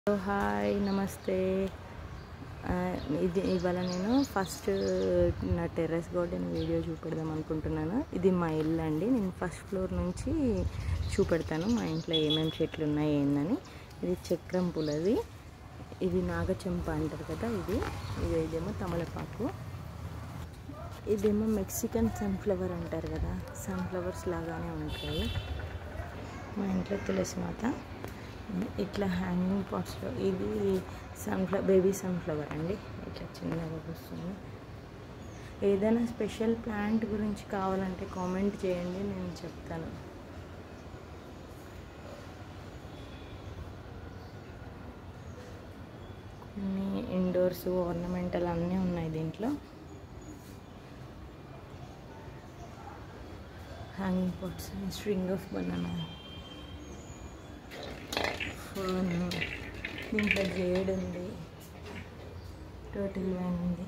Hello hi నమస్తే ఆ, ఇది ఇవాళ నేను ఫస్ట్ నా టెర్రస్ గార్డెన్ వీడియో చూపెడదాం అనుకుంటున్నాను ఇది మా ఇల్లు అండి నేను ఫస్ట్ ఫ్లోర్ నుంచి చూపెడతాను మా ఇంట్లో ఏమేమి చెట్లు ఉన్నాయి ఏందని ఇది చక్రం పులది ఇది నాగచెంప అంటారు కదా ఇది ఇది ఇదేమో తమలపాకు ఇదేమో మెక్సికన్ సన్ఫ్లవర్ అంటారు కదా సన్ఫ్లవర్స్ లాగానే ఉంటాయి మా ఇంట్లో తులసి మాత ఇట్లా హ్యాంగింగ్ పాట్స్లో ఇది సన్ఫ్లవర్ బేబీ సన్ఫ్లవర్ అండి ఇట్లా చిన్నగా వస్తుంది ఏదైనా స్పెషల్ ప్లాంట్ గురించి కావాలంటే కామెంట్ చేయండి నేను చెప్తాను కొన్ని ఇండోర్స్ ఆర్నమెంటల్ అన్నీ ఉన్నాయి దీంట్లో hanging pots string of banana ఫోన్ దీంట్లో జేడ్ ఉంది టోటల్ వైన్ ఉంది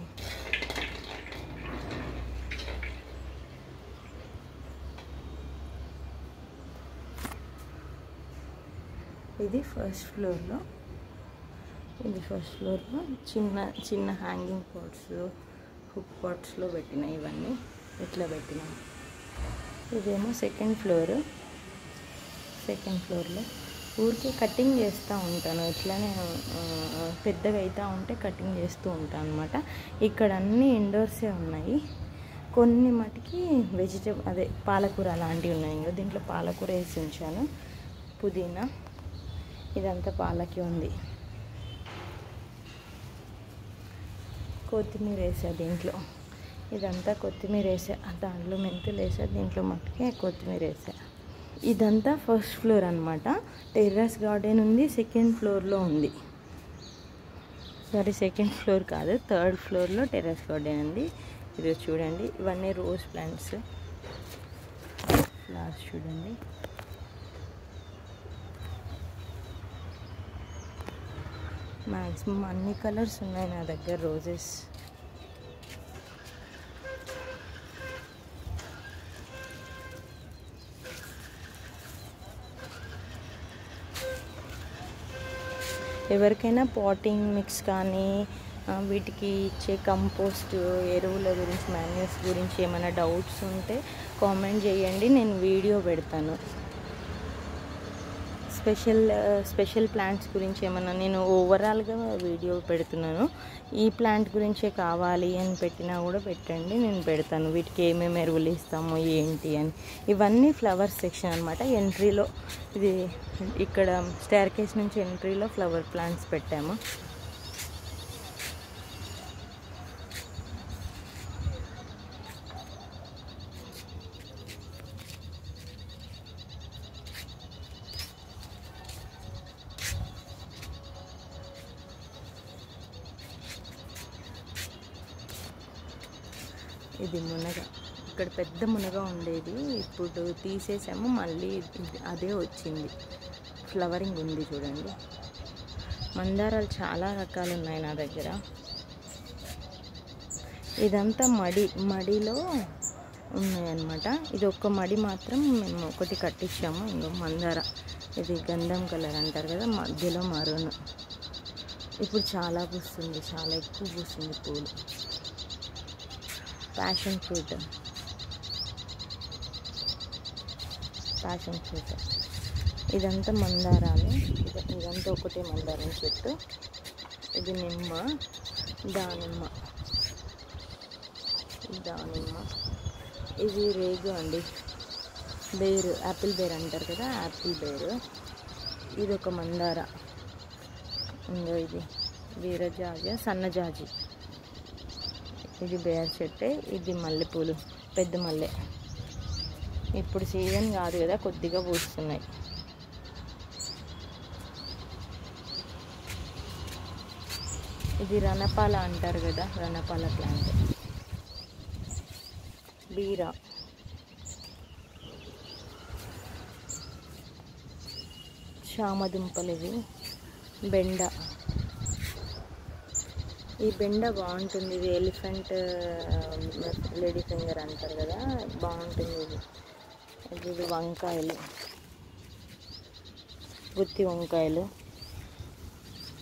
ఇది ఫస్ట్ ఫ్లోర్లో ఇది ఫస్ట్ ఫ్లోర్లో చిన్న చిన్న హ్యాంగింగ్ పాట్స్ హుక్ పాట్స్లో పెట్టిన ఇవన్నీ ఇట్లా పెట్టినాం ఇదేమో సెకండ్ ఫ్లోర్ సెకండ్ ఫ్లోర్లో ఊరికే కటింగ్ చేస్తూ ఉంటాను ఇట్లానే ఆ, పెద్దగా అవుతూ ఉంటే కటింగ్ చేస్తూ ఉంటాను అనమాట ఇక్కడ అన్ని ఇండోర్సే ఉన్నాయి కొన్ని మటుకి వెజిటబుల్ అదే పాలకూర అలాంటివి ఉన్నాయి ఇంకా దీంట్లో పాలకూర వేసి ఉంచాను పుదీనా ఇదంతా పాలకి ఉంది కొత్తిమీర వేసా దీంట్లో ఇదంతా కొత్తిమీర వేసా దాంట్లో మెంతులు వేసా దీంట్లో మట్టుకే కొత్తిమీర వేసా ఇదంతా ఫస్ట్ ఫ్లోర్ అనమాట టెర్రస్ గార్డెన్ ఉంది సెకండ్ ఫ్లోర్లో ఉంది సారీ సెకండ్ ఫ్లోర్ కాదు థర్డ్ ఫ్లోర్లో టెర్రస్ గార్డెన్ ఉంది ఇది చూడండి ఇవన్నీ రోజ్ ప్లాంట్స్ ఫ్లవర్స్ చూడండి మ్యాక్సిమం అన్ని కలర్స్ ఉన్నాయి నా దగ్గర రోజెస్ ఎవరికైనా పాటింగ్ మిక్స్ కానీ ఆ, వీటికి ఇచ్చే కంపోస్ట్ ఎరువుల గురించి మాన్యూస్ గురించి ఏమైనా డౌట్స్ ఉంటే కామెంట్ చేయండి నేను వీడియో పెడతాను స్పెషల్ స్పెషల్ ప్లాంట్స్ గురించి ఏమన్నా నేను ఓవరాల్గా వీడియో పెడుతున్నాను ఈ ప్లాంట్ గురించే కావాలి అని పెట్టినా కూడా పెట్టండి నేను పెడతాను వీటికి ఏమేమి ఎరువులు ఇస్తాము ఏంటి అని ఇవన్నీ ఫ్లవర్ సెక్షన్ అనమాట ఎంట్రీలో ఇది ఇక్కడ స్టేర్ కేస్ నుంచి ఎంట్రీలో ఫ్లవర్ ప్లాంట్స్ పెట్టాము ఇది మునగ ఇక్కడ పెద్ద మునగ ఉండేది ఇప్పుడు తీసేసాము మళ్ళీ ఇది- అదే వచ్చింది ఫ్లవరింగ్ ఉంది చూడండి మందారాలు చాలా రకాలు ఉన్నాయి నా దగ్గర ఇదంతా మడి మడిలో ఉన్నాయన్నమాట ఇది ఒక్క మడి మాత్రం మేము ఒకటి కట్టించాము ఇంకో మందార ఇది గంధం కలర్ అంటారు కదా మధ్యలో మరూన్ ఇప్పుడు చాలా పూస్తుంది చాలా ఎక్కువ పూస్తుంది పూలు ప్యాషన్ ఫ్రూట్ ప్యాషన్ ఫ్రూట్ ఇదంతా మందారాలు ఇది- ఇదంతా ఒకటే మందారం చెట్టు ఇది నిమ్మ దానిమ్మ దానిమ్మ ఇది రేగు అండి బేరు యాపిల్ బేర్ అంటారు కదా యాపిల్ బేరు ఇది ఒక మందార ఇంకో ఇది వీరజాజి సన్నజాజి ఇది బేర్ చెట్టే ఇది మల్లెపూలు పెద్ద మల్లె ఇప్పుడు సీజన్ కాదు కదా కొద్దిగా పూస్తున్నాయి ఇది రణపాల అంటారు కదా రణపాల ప్లాంట్ బీరా చామదుంపలు ఇవి బెండ ఈ బెండ బాగుంటుంది ఇది ఎలిఫెంట్ లేడీ ఫింగర్ అంటారు కదా బాగుంటుంది ఇది ఇది ఇది వంకాయలు గుత్తి వంకాయలు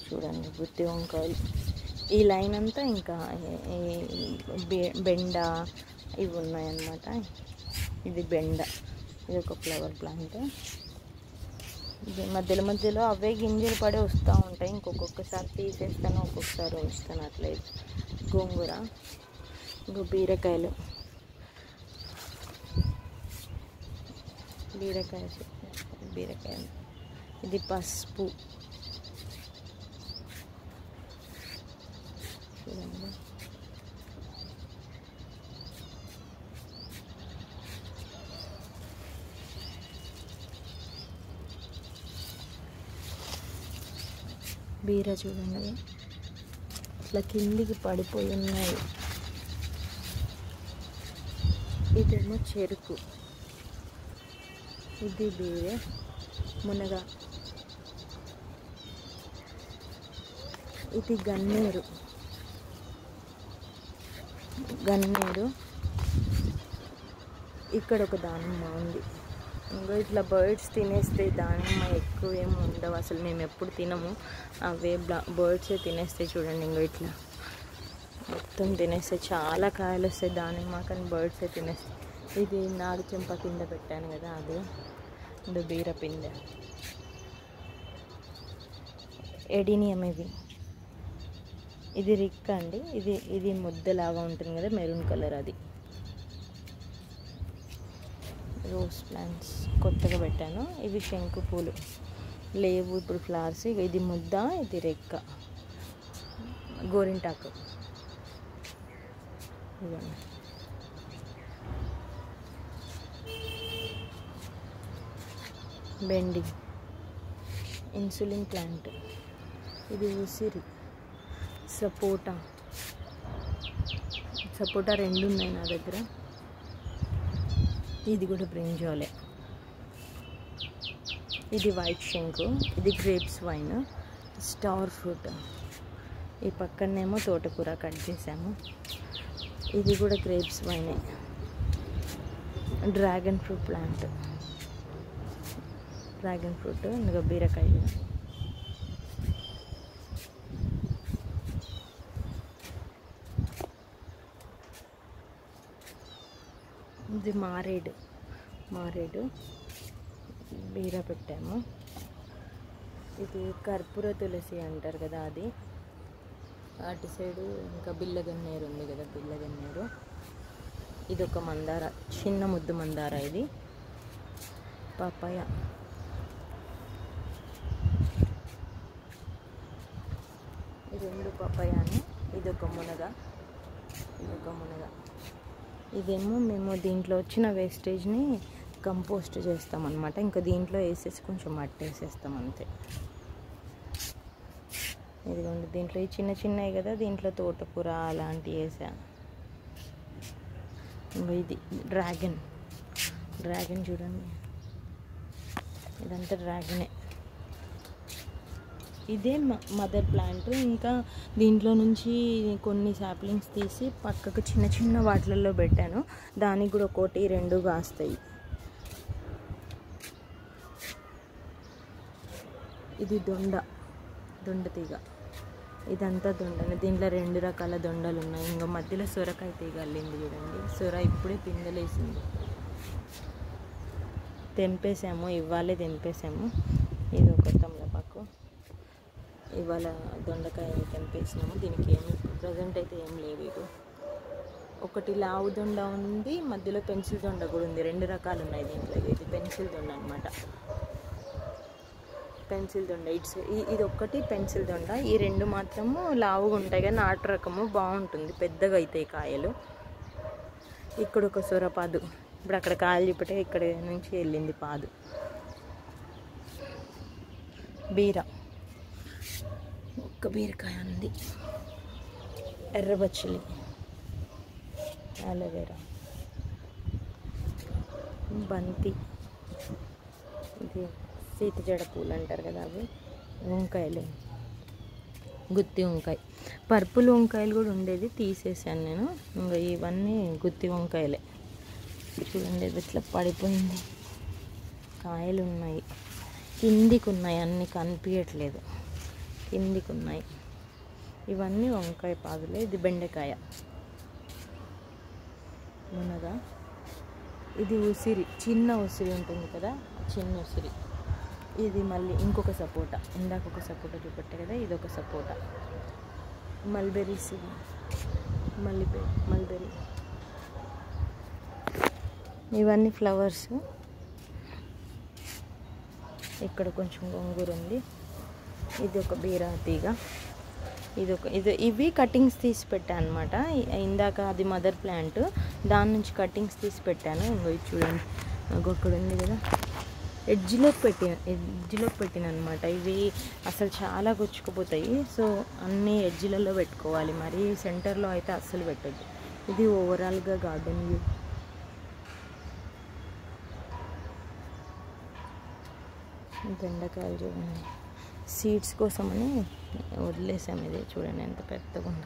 చూడండి గుత్తి వంకాయలు ఈ లైన్ అంతా ఇంకా ఈ- ఈ బె- బెండ ఇవి ఉన్నాయన్నమాట ఇది బెండ ఇది ఒక ఫ్లవర్ ప్లాంట్ ఇది మధ్యలో మధ్యలో అవే గింజలు పడి వస్తూ ఉంటాయి ఇంకొకొక్కసారి తీసేస్తాను ఒక్కొక్కసారి ఉంచుతాను అట్లేదు గోంగూర ఇంకో బీరకాయలు బీరకాయ చెట్టు, బీరకాయలు ఇది పసుపు చూడండి బీర చూడండి ఇట్లా కిందికి పడిపోయి ఉన్నాయి ఇదేమో చెరుకు ఇది బీరే మునగ ఇది గన్నేరు గన్నేరు ఇక్కడ ఒక దానిమ్మ ఉంది ఇంకా ఇట్లా బర్డ్స్ తినేస్తే దానిమ్మ ఎక్కువ ఏమి ఉండవు అసలు మేము ఎప్పుడు తినము అవే బర్డ్సే తినేస్తాయి చూడండి ఇంకా ఇట్లా మొత్తం తినేస్తాయి చాలా కాయలు వస్తాయి దానిమ్మ కానీ బర్డ్సే తినేస్తాయి ఇది నాడు చెంప కింద పెట్టాను కదా అది ఇది బీర పిందె ఎడినియం ఇది ఇది రిక్ అండి ఇది ఇది ముద్దలాగా ఉంటుంది కదా మెరూన్ కలర్ అది రోజ్ ప్లాంట్స్ కొత్తగా పెట్టాను ఇవి శంకు పూలు లేవు ఇప్పుడు ఫ్లవర్స్ ఇక ఇది ముద్ద ఇది రెక్క గోరింటాకు ఇవన్నీ బెండి ఇన్సులిన్ ప్లాంట్ ఇది ఉసిరి సపోటా సపోటా రెండు ఉన్నాయి నా దగ్గర ఇది కూడా బ్రింజాలే ఇది వైట్ శంకు ఇది గ్రేప్స్ వైన్ స్టార్ ఫ్రూట్ ఈ పక్కనేమో తోటకూర కట్ చేసాము ఇది కూడా గ్రేప్స్ వైనే dragon fruit plant dragon fruit ఇంకా బీరకాయ ఇది మారేడు మారేడు బీర పెట్టాము ఇది కర్పూర తులసి అంటారు కదా అది అటు సైడు ఇంకా బిల్లగన్నేరు ఉంది కదా బిల్లగన్నేరు ఇది ఒక మందార చిన్న ముద్దు మందార ఇది పపాయ ఈ రెండు పపాయాని ఇది ఒక మునగ ఇది ఒక మునగ ఇదేమో మేము దీంట్లో వచ్చిన వేస్టేజ్ని కంపోస్ట్ చేస్తాం అనమాట ఇంకా దీంట్లో వేసేసి కొంచెం మట్టి వేసేస్తాం అంతే ఇదిగోండి దీంట్లో ఈ చిన్న చిన్నవి కదా దీంట్లో తోటకూర అలాంటివి వేసా ఇంకో ఇది డ్రాగన్ డ్రాగన్ చూడండి ఇదంతా డ్రాగనే ఇదే మదర్ ప్లాంట్ ఇంకా దీంట్లో నుంచి కొన్ని సాప్లింగ్స్ తీసి పక్కకు చిన్న చిన్న వాటిలలో పెట్టాను దానికి కూడా ఒకటి రెండు కాస్తాయి ఇది దొండ దొండ తీగ ఇదంతా దొండనే దీంట్లో రెండు రకాల దొండలు ఉన్నాయి ఇంకా మధ్యలో సొరకాయ తీగ అల్లింది చూడండి సొర ఇప్పుడే పిందెలేసింది తెంపేసాము ఇవ్వాలే తెంపేసాము ఇది ఒక తమలపాకు ఇవాళ దొండకాయ తెంపేసినాము దీనికి ఏమి ప్రజెంట్ అయితే ఏం లేవు ఇవి ఒకటి లావు దొండ ఉంది మధ్యలో పెన్సిల్ దొండ కూడా ఉంది రెండు రకాలు ఉన్నాయి దీంట్లో ఇది పెన్సిల్ దొండ అనమాట పెన్సిల్ దొండ ఇట్స్ ఇది ఒక్కటి పెన్సిల్ దొండ ఈ రెండు మాత్రము లావుగా ఉంటాయి కానీ నాటు రకము బాగుంటుంది పెద్దగా అవుతాయి కాయలు ఇక్కడ ఒక సొరపాదు ఇప్పుడు అక్కడ కాయలు చూపటే ఇక్కడ నుంచి వెళ్ళింది పాదు బీర ఒక్క బీరకాయ ఉంది ఎర్రబచ్చిలి అలోవేరా బంతి ఇది సీత జడ పూలు అంటారు కదా అవి వంకాయలు గుత్తి వంకాయ పర్పుల్ వంకాయలు కూడా ఉండేది తీసేసాను నేను ఇంకా ఇవన్నీ గుత్తి వంకాయలే చూడండి ఇది ఇట్లా పడిపోయింది కాయలు ఉన్నాయి కిందికి ఉన్నాయి అన్ని కనిపించట్లేదు కిందికి ఉన్నాయి ఇవన్నీ వంకాయ పాదులే ఇది బెండకాయ మునగ ఇది ఉసిరి చిన్న ఉసిరి ఉంటుంది కదా చిన్న ఉసిరి ఇది మళ్ళీ ఇంకొక సపోటా ఇందాక ఒక సపోటా చూపెట్టా కదా ఇది ఒక సపోటా మల్బెరీస్ ఇవి. మల్లిబె మల్బెరీ ఇవన్నీ ఫ్లవర్స్ ఇక్కడ కొంచెం గొంగూర ఉంది ఇది ఒక బీరా తీగ ఇది ఒక ఇది ఇవి కటింగ్స్ తీసి పెట్టాను అనమాట ఇందాక అది మదర్ ప్లాంట్ దాని నుంచి కటింగ్స్ తీసి పెట్టాను ఇంకో ఇది చూడండి నాకు అక్కడ ఉంది కదా ఎడ్జ్లో పెట్టిన ఎడ్జ్లో పెట్టిన అనమాట ఇవి అసలు చాలా గుచ్చుకుపోతాయి సో అన్ని ఎడ్జ్లలో పెట్టుకోవాలి మరి సెంటర్లో అయితే అస్సలు పెట్టద్దు ఇది ఓవరాల్గా గార్డెన్ వ్యూ బెండకాయలు చూడండి సీడ్స్ కోసమని వదిలేసాం ఇది చూడండి ఎంత పెద్దగా ఉందో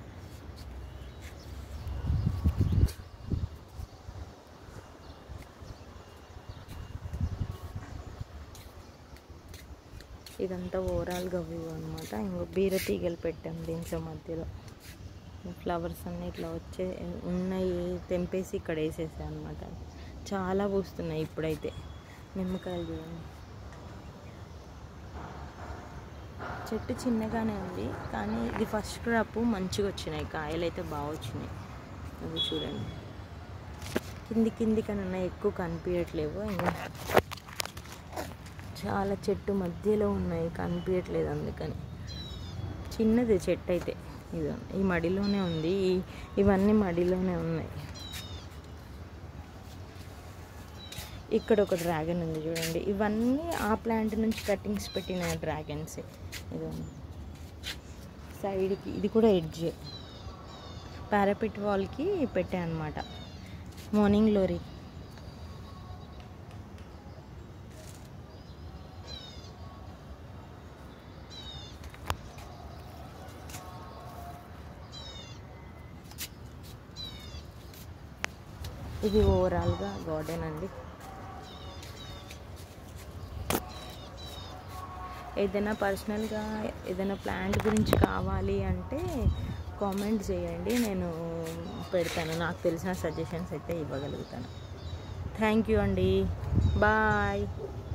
ఇదంతా ఓవరాల్గా వ్యూ అనమాట ఇంకో బీర తీగలు పెట్టాం దీంట్లో మధ్యలో ఫ్లవర్స్ అన్నీ ఇట్లా వచ్చే ఉన్నాయి తెంపేసి ఇక్కడ వేసేసాయి అనమాట చాలా పూస్తున్నాయి ఇప్పుడైతే నిమ్మకాయలు చూడండి చెట్టు చిన్నగానే ఉంది కానీ ఇది ఫస్ట్ క్రాప్ మంచిగా వచ్చినాయి కాయలు అయితే బాగా వచ్చినాయి అవి చూడండి కింది కింది కన్నా ఎక్కువ కనిపించట్లేవు ఇంకా చాలా చెట్టు మధ్యలో ఉన్నాయి కనిపించట్లేదు అందుకని చిన్నది చెట్టు అయితే ఇది ఈ మడిలోనే ఉంది ఈ- ఇవన్నీ మడిలోనే ఉన్నాయి ఇక్కడ ఒక డ్రాగన్ ఉంది చూడండి ఇవన్నీ ఆ ప్లాంట్ నుంచి కటింగ్స్ పెట్టిన డ్రాగన్స్ ఇది సైడ్కి ఇది కూడా ఎడ్జ్ పారాపిట్ వాల్కి పెట్టాను అనమాట మార్నింగ్ లోరీ ఇది ఓవరాల్గా గార్డెన్ అండి ఏదైనా పర్సనల్గా ఏదైనా ప్లాంట్ గురించి కావాలి అంటే కామెంట్ చేయండి నేను పెడతాను నాకు తెలిసిన సజెషన్స్ అయితే ఇవ్వగలుగుతాను థ్యాంక్ యూ అండి బాయ్